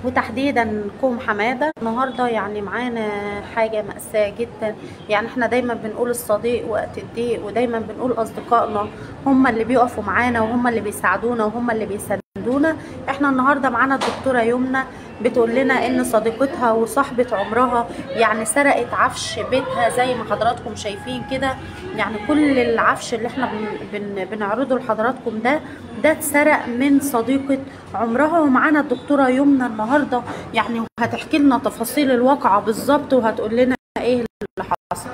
وتحديدا كوم حماده النهارده يعني معانا حاجه مأساة جدا يعني احنا دايما بنقول الصديق وقت الضيق ودايما بنقول اصدقائنا هم اللي بيقفوا معانا وهم اللي بيساعدونا وهم اللي بيساندونا احنا النهارده معانا الدكتوره يمنى بتقول لنا ان صديقتها وصاحبه عمرها يعني سرقت عفش بيتها زي ما حضراتكم شايفين كده يعني كل العفش اللي احنا بن بن بنعرضه لحضراتكم ده ده اتسرق من صديقه عمرها ومعانا الدكتوره يمنى النهارده يعني هتحكي لنا تفاصيل الواقعه بالظبط وهتقول لنا ايه اللي حصل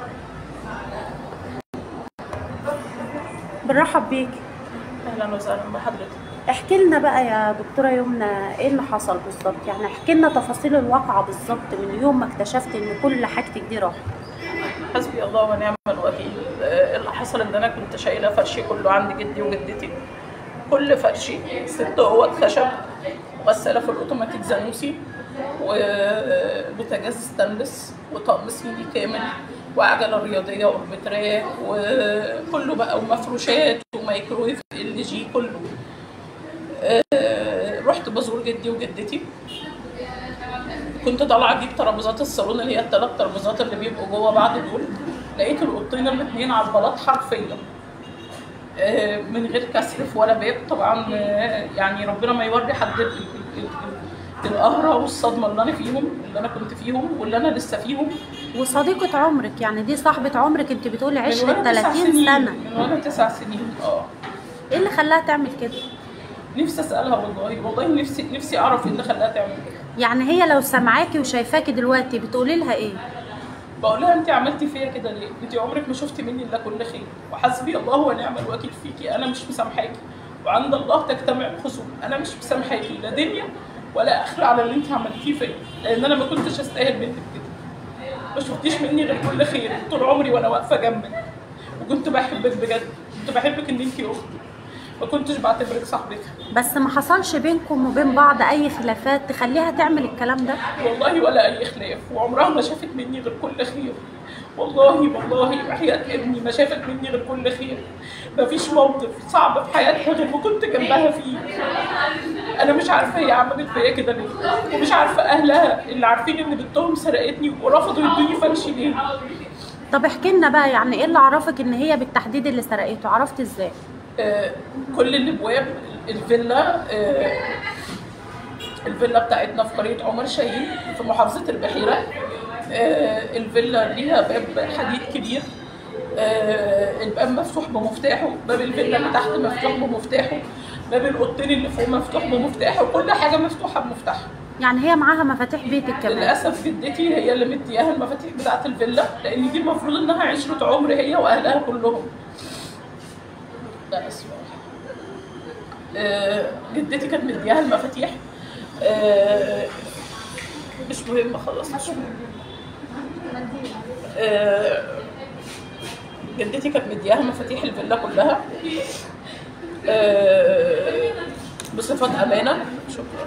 بنرحب بيكي اهلا وسهلا بحضرتك احكي لنا بقى يا دكتوره يمنى ايه اللي حصل بالظبط يعني احكي لنا تفاصيل الواقعه بالظبط من يوم ما اكتشفت ان كل حاجتك دي راحت حسبي الله ونعم الوكيل آه، اللي حصل ان انا كنت شايله فرشي كله عند جدي وجدتي كل فرشي ست اوض خشب وغساله في الاوتوماتيك زانوسي وبوتاجاز ستانلس وطقم صيني كامل وعجله رياضيه اوربتراه وكله بقى ومفروشات وميكرويف ال جي كله آه، رحت بزور جدي وجدتي كنت طالعه اجيب ترابيزات الصالون اللي هي الثلاث ترابيزات اللي بيبقوا جوه بعض دول لقيت الاوضتين الاثنين على البلاط حرفيا آه، من غير كسرف ولا باب طبعا آه، يعني ربنا ما يوري حد ال- ال- ال- القهره والصدمه اللي انا فيهم اللي انا كنت فيهم واللي انا لسه فيهم وصديقه عمرك يعني دي صاحبه عمرك انت بتقولي من عشرة وانا تسع 30 سنين سنه من وانا تسع سنين اه ايه اللي خلاها تعمل كده نفسي اسالها والله والله نفسي نفسي اعرف ايه اللي خلاها تعمل كده يعني هي لو سامعاكي وشايفاكي دلوقتي بتقولي لها ايه بقول لها انت عملتي فيا كده ليه؟ انت عمرك ما شفتي مني الا كل خير وحسبي الله ونعم الوكيل فيكي انا مش مسامحاكي وعند الله تجتمع الخصوم انا مش مسامحاكي لا دنيا ولا اخره على اللي انت عملتيه فيا لان انا ما كنتش استاهل منك كده ما شفتيش مني غير كل خير طول عمري وانا واقفه جنبك وكنت بحبك بجد كنت بحبك ان انت اختي ما كنتش بعتبرك صاحبتها بس ما حصلش بينكم وبين بعض اي خلافات تخليها تعمل الكلام ده والله ولا اي خلاف وعمرها ما شافت مني غير كل خير والله والله وحياة ابني ما شافت مني غير كل خير مفيش موقف صعب في حياتها غير ما كنت جنبها فيه انا مش عارفه هي عملت فيا كده ليه ومش عارفه اهلها اللي عارفين ان بنتهم سرقتني ورفضوا يدوني فرشي ليه طب احكي لنا بقى يعني ايه اللي عرفك ان هي بالتحديد اللي سرقته عرفت ازاي آه، كل الابواب الفيلا آه، الفيلا بتاعتنا في قريه عمر شاهين في محافظه البحيره آه، الفيلا ليها باب حديد كبير آه، الباب مفتوح بمفتاحه باب الفيلا اللي تحت مفتوح بمفتاحه باب الاوضتين اللي فوق مفتوح بمفتاحه كل حاجه مفتوحه بمفتاحها يعني هي معاها مفاتيح بيتك كمان للاسف جدتي هي اللي مدياها المفاتيح بتاعه الفيلا لان دي المفروض انها عشره عمر هي واهلها كلهم لا اسمع آه، جدتي كانت مدياها المفاتيح آه، مش مهم خلاص مش مهم آه، جدتي كانت مدياها مفاتيح الفيلا كلها آه، بصفة أمانة شكرا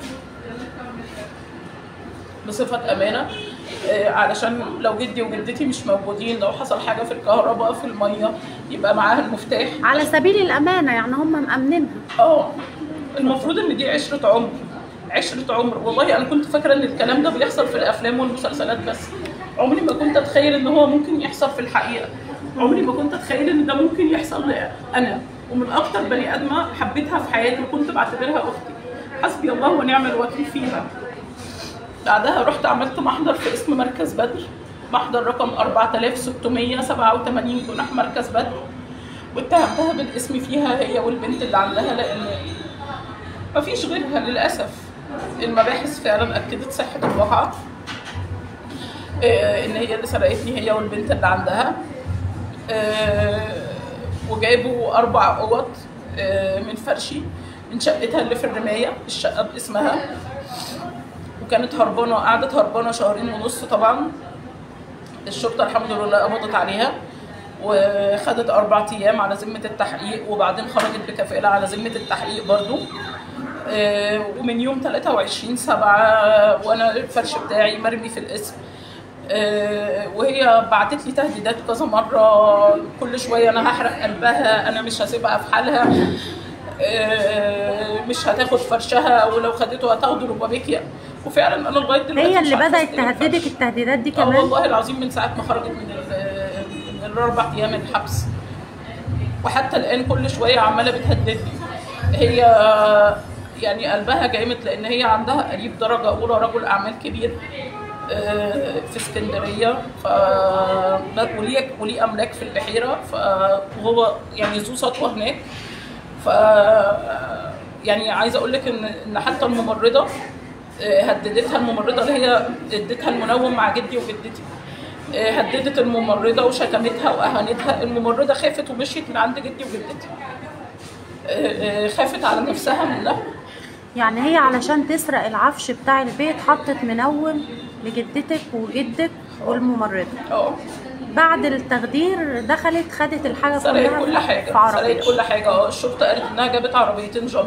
بصفة أمانة آه، علشان لو جدي وجدتي مش موجودين لو حصل حاجة في الكهرباء في المية يبقى معاها المفتاح على سبيل الامانه يعني هم مأمنينها اه المفروض ان دي عشرة عمر عشرة عمر والله انا كنت فاكرة ان الكلام ده بيحصل في الافلام والمسلسلات بس عمري ما كنت اتخيل ان هو ممكن يحصل في الحقيقة عمري ما كنت اتخيل ان ده ممكن يحصل لي انا ومن اكتر بني ادمة حبيتها في حياتي وكنت بعتبرها اختي حسبي الله ونعم الوكيل فيها بعدها رحت عملت محضر في اسم مركز بدر محضر رقم 4687 جناح مركز بدر واتهمتها بالاسم فيها هي والبنت اللي عندها لان مفيش غيرها للاسف المباحث فعلا اكدت صحه الواقعه آه، ان هي اللي سرقتني هي والبنت اللي عندها آه، وجابوا اربع اوض آه، من فرشي من شقتها اللي في الرمايه الشقه باسمها وكانت هربانه قعدت هربانه شهرين ونص طبعا الشرطه الحمد لله قبضت عليها وخدت اربع ايام على ذمه التحقيق وبعدين خرجت بكفاله على ذمه التحقيق برضو آه، ومن يوم 23 7 وانا الفرش بتاعي مرمي في القسم آه، وهي بعتت لي تهديدات كذا مره كل شويه انا هحرق قلبها انا مش هسيبها في حالها آه، مش هتاخد فرشها ولو خدته هتاخده ربابيكيا وفعلا انا لغايه دلوقتي هي مش اللي عارفة بدات أستلم تهددك فرش. التهديدات دي اه كمان والله العظيم من ساعه ما خرجت من ال- من الاربع ايام الحبس وحتى الان كل شويه عماله بتهددني هي يعني قلبها جامد لان هي عندها قريب درجه اولى رجل اعمال كبير آه، في اسكندريه ف وليه وليه املاك في البحيره فهو يعني ذو سطوه هناك ف يعني عايزه اقول لك ان ان حتى الممرضه آه، هددتها الممرضه اللي هي اديتها المنوم مع جدي وجدتي آه، هددت الممرضه وشتمتها واهانتها الممرضه خافت ومشيت من عند جدي وجدتي آه، آه، خافت على نفسها منها يعني هي علشان تسرق العفش بتاع البيت حطت منوم لجدتك وجدك والممرضه اه بعد التخدير دخلت خدت الحاجه سرقت كلها كل حاجه في عربيه سرقت كل حاجه اه الشرطه قالت انها جابت عربيتين جامبو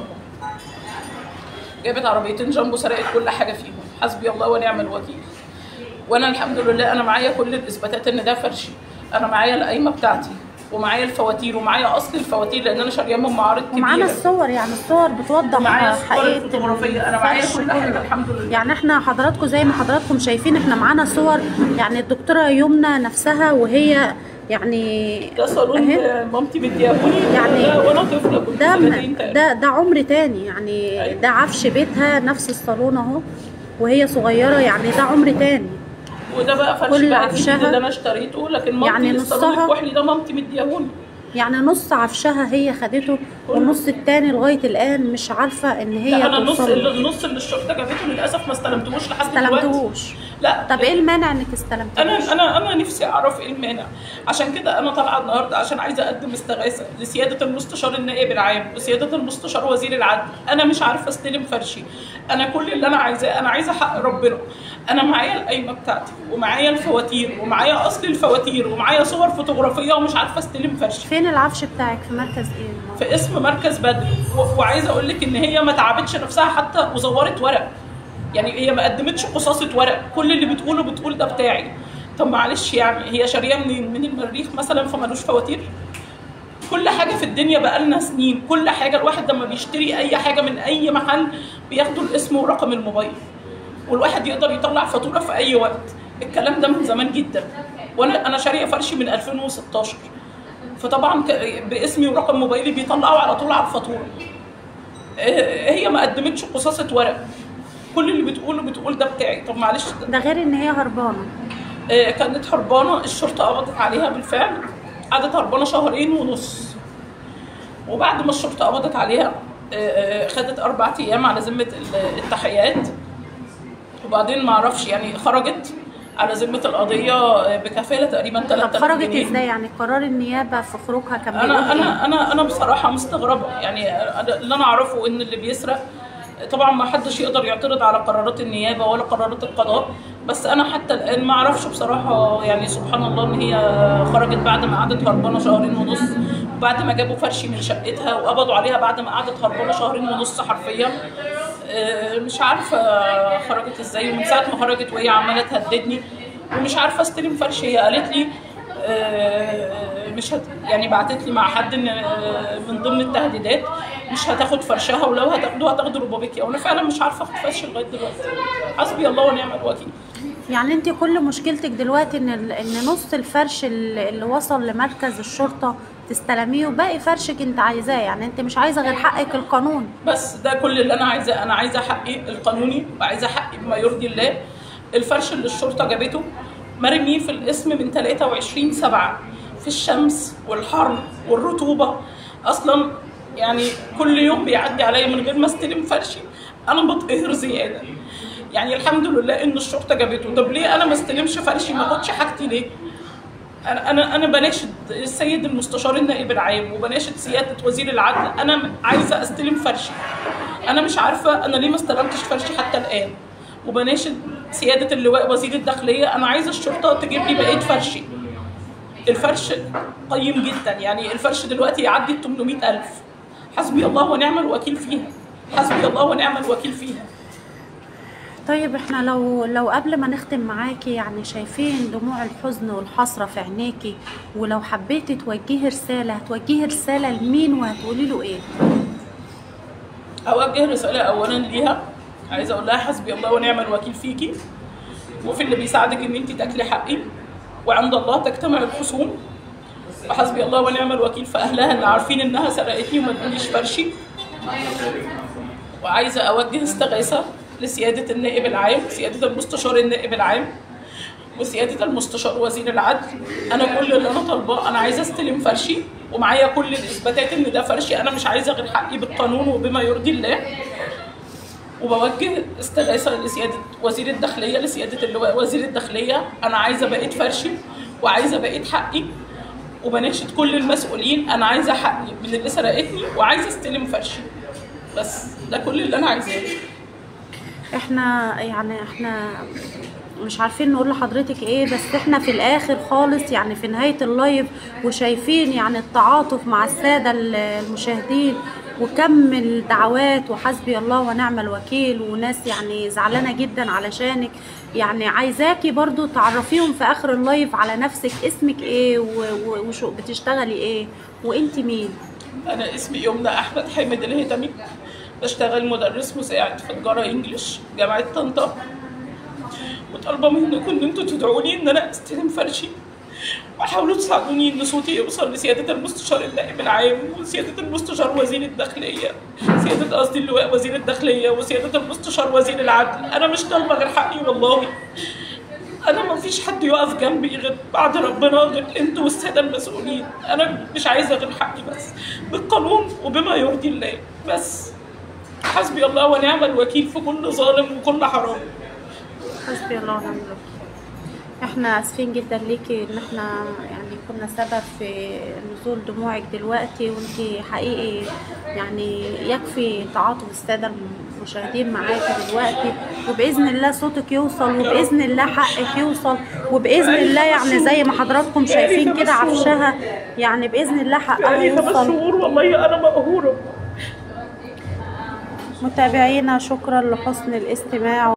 جابت عربيتين جامبو سرقت كل حاجه فيهم حسبي الله ونعم الوكيل وانا الحمد لله انا معايا كل الاثباتات ان ده فرشي انا معايا القايمه بتاعتي ومعايا الفواتير ومعايا اصل الفواتير لان انا شارياه من معارض ومعانا كبيره الصور يعني الصور بتوضح ومعايا الصور حقيقه الفوتوغرافيه انا معايا الفرش كل حاجه كله. الحمد لله يعني احنا حضراتكم زي ما حضراتكم شايفين احنا معانا صور يعني الدكتوره يمنى نفسها وهي يعني ده صالون أهي. مامتي مديهوني يعني ده وانا طفله كنت ده سنتين تقريبا ده ده عمر تاني يعني أيوة. ده عفش بيتها نفس الصالون اهو وهي صغيره يعني ده عمر تاني وده بقى فرش كل بقى عفشها. جديد اللي انا اشتريته لكن مامتي يعني يعني الصالون نصها- الكحلي ده مامتي مديهوني يعني نص عفشها هي خدته والنص التاني لغايه الان مش عارفه ان هي لا انا النص توصل له. النص اللي الشرطه جابته للاسف ما استلمتهوش لحد دلوقتي استلمتهوش لا طب ايه المانع انك استلمتهوش انا انا انا نفسي اعرف ايه المانع عشان كده انا طالعه النهارده عشان عايزه اقدم استغاثه لسياده المستشار النائب العام وسياده المستشار وزير العدل انا مش عارفه استلم فرشي انا كل اللي انا عايزاه انا عايزه حق ربنا انا معايا القايمه بتاعتي ومعايا الفواتير ومعايا اصل الفواتير ومعايا صور فوتوغرافيه ومش عارفه استلم فرشي فين العفش بتاعك في مركز ايه في اسم مركز بدر و- وعايزه اقول لك ان هي ما تعبتش نفسها حتى وزورت ورق يعني هي ما قدمتش قصاصه ورق كل اللي بتقوله بتقول ده بتاعي طب معلش يعني هي شاريه من من المريخ مثلا فمالوش فواتير كل حاجه في الدنيا بقالنا سنين كل حاجه الواحد لما بيشتري اي حاجه من اي محل بياخدوا الاسم ورقم الموبايل والواحد يقدر يطلع فاتوره في اي وقت الكلام ده من زمان جدا وانا انا شاريه فرشي من 2016 فطبعا ك- باسمي ورقم موبايلي بيطلعوا على طول على الفاتوره آه، هي ما قدمتش قصاصه ورق كل اللي بتقوله بتقول ده بتاعي طب معلش ده- ده غير ان هي هربانه آه، كانت هربانه الشرطه قبضت عليها بالفعل قعدت هربانه شهرين ونص وبعد ما الشرطه قبضت عليها آه، آه، خدت اربع ايام على ذمه ال- التحقيقات وبعدين ما اعرفش يعني خرجت على ذمه القضيه آه، بكفاله تقريبا طب 3000 خرجت جنيه ازاي يعني قرار النيابه في خروجها كان بيقول انا ايه انا انا انا بصراحه مستغربه يعني أنا- اللي انا اعرفه ان اللي بيسرق طبعا ما حدش يقدر يعترض على قرارات النيابه ولا قرارات القضاء بس انا حتى الان ما اعرفش بصراحه يعني سبحان الله ان هي خرجت بعد ما قعدت هربانه شهرين ونص وبعد ما جابوا فرشي من شقتها وقبضوا عليها بعد ما قعدت هربانه شهرين ونص حرفيا آه، مش عارفه خرجت ازاي ومن ساعه ما خرجت وهي عماله تهددني ومش عارفه استلم فرشي هي قالت لي آه، مش هت... يعني بعتت لي مع حد ان آه، من ضمن التهديدات مش هتاخد فرشها ولو هتاخدوها هتاخدوا ربابيكيا وانا فعلا مش عارفه اخد فرش لغايه دلوقتي حسبي الله ونعم الوكيل يعني انت كل مشكلتك دلوقتي ان ال- ان نص الفرش اللي اللي وصل لمركز الشرطه تستلميه وباقي فرشك انت عايزاه يعني انت مش عايزه غير حقك القانون بس ده كل اللي انا عايزاه انا عايزه حقي القانوني وعايزه حقي بما يرضي الله الفرش اللي الشرطه جابته مرمي في الاسم من 23 سبعة في الشمس والحر والرطوبه اصلا يعني كل يوم بيعدي عليا من غير ما استلم فرشي انا بتقهر زياده يعني الحمد لله ان الشرطه جابته طب ليه انا ما استلمش فرشي ما اخدش حاجتي ليه انا انا انا بناشد السيد المستشار النائب العام وبناشد سياده وزير العدل انا عايزه استلم فرشي انا مش عارفه انا ليه ما استلمتش فرشي حتى الان وبناشد سياده اللواء وزير الداخليه انا عايزه الشرطه تجيب لي بقيه فرشي الفرش قيم جدا يعني الفرش دلوقتي يعدي ال 800000 حسبي الله ونعم الوكيل فيها حسبي الله ونعم الوكيل فيها طيب احنا لو لو قبل ما نختم معاكي يعني شايفين دموع الحزن والحسرة في عينيكي ولو حبيتي توجهي رسالة هتوجهي رسالة لمين وهتقولي له ايه؟ اوجه رساله اولا ليها عايزه اقول لها حسبي الله ونعم الوكيل فيكي وفي اللي بيساعدك ان انت تاكلي حقي وعند الله تجتمع الخصوم وحسبي الله ونعم الوكيل في اهلها اللي عارفين انها سرقتني وما تقوليش فرشي وعايزه اوجه استغاثه لسياده النائب العام سياده المستشار النائب العام وسياده المستشار وزير العدل انا كل اللي انا طالباه انا عايزه استلم فرشي ومعايا كل الاثباتات ان ده فرشي انا مش عايزه غير حقي بالقانون وبما يرضي الله وبوجه استغاثه لسياده وزير الداخليه لسياده اللواء وزير الداخليه انا عايزه بقيه فرشي وعايزه بقيه حقي وبناشد كل المسؤولين انا عايزه حقي من اللي سرقتني وعايزه استلم فرشي بس ده كل اللي انا عايزاه احنا يعني احنا مش عارفين نقول لحضرتك ايه بس احنا في الاخر خالص يعني في نهاية اللايف وشايفين يعني التعاطف مع السادة المشاهدين وكم الدعوات وحسبي الله ونعم الوكيل وناس يعني زعلانة جدا علشانك يعني عايزاكي برضو تعرفيهم في اخر اللايف على نفسك اسمك ايه وشو بتشتغلي ايه وانت مين انا اسمي يمنى احمد حامد الهتمي بشتغل مدرس مساعد في تجاره انجلش جامعه طنطا وطالبه منكم ان انتوا تدعوا لي ان انا استلم فرشي وحاولوا تساعدوني ان صوتي يوصل لسياده المستشار النائب العام وسياده المستشار وزير الداخليه سياده قصدي اللواء وزير الداخليه وسياده المستشار وزير العدل انا مش طالبه غير حقي والله انا ما فيش حد يقف جنبي غير بعد ربنا غير انتوا والساده المسؤولين انا مش عايزه غير حقي بس بالقانون وبما يرضي الله بس حسبي الله ونعم الوكيل في كل ظالم وكل حرام حسبي الله ونعم الوكيل احنا اسفين جدا ليكي ان احنا يعني كنا سبب في نزول دموعك دلوقتي وانت حقيقي يعني يكفي تعاطف الساده المشاهدين معاكي دلوقتي وباذن الله صوتك يوصل وباذن الله حقك يوصل وباذن الله يعني زي ما حضراتكم شايفين كده عفشها يعني باذن الله حقها يعني خمس يوصل شهور والله انا مقهوره متابعينا شكرا لحسن الاستماع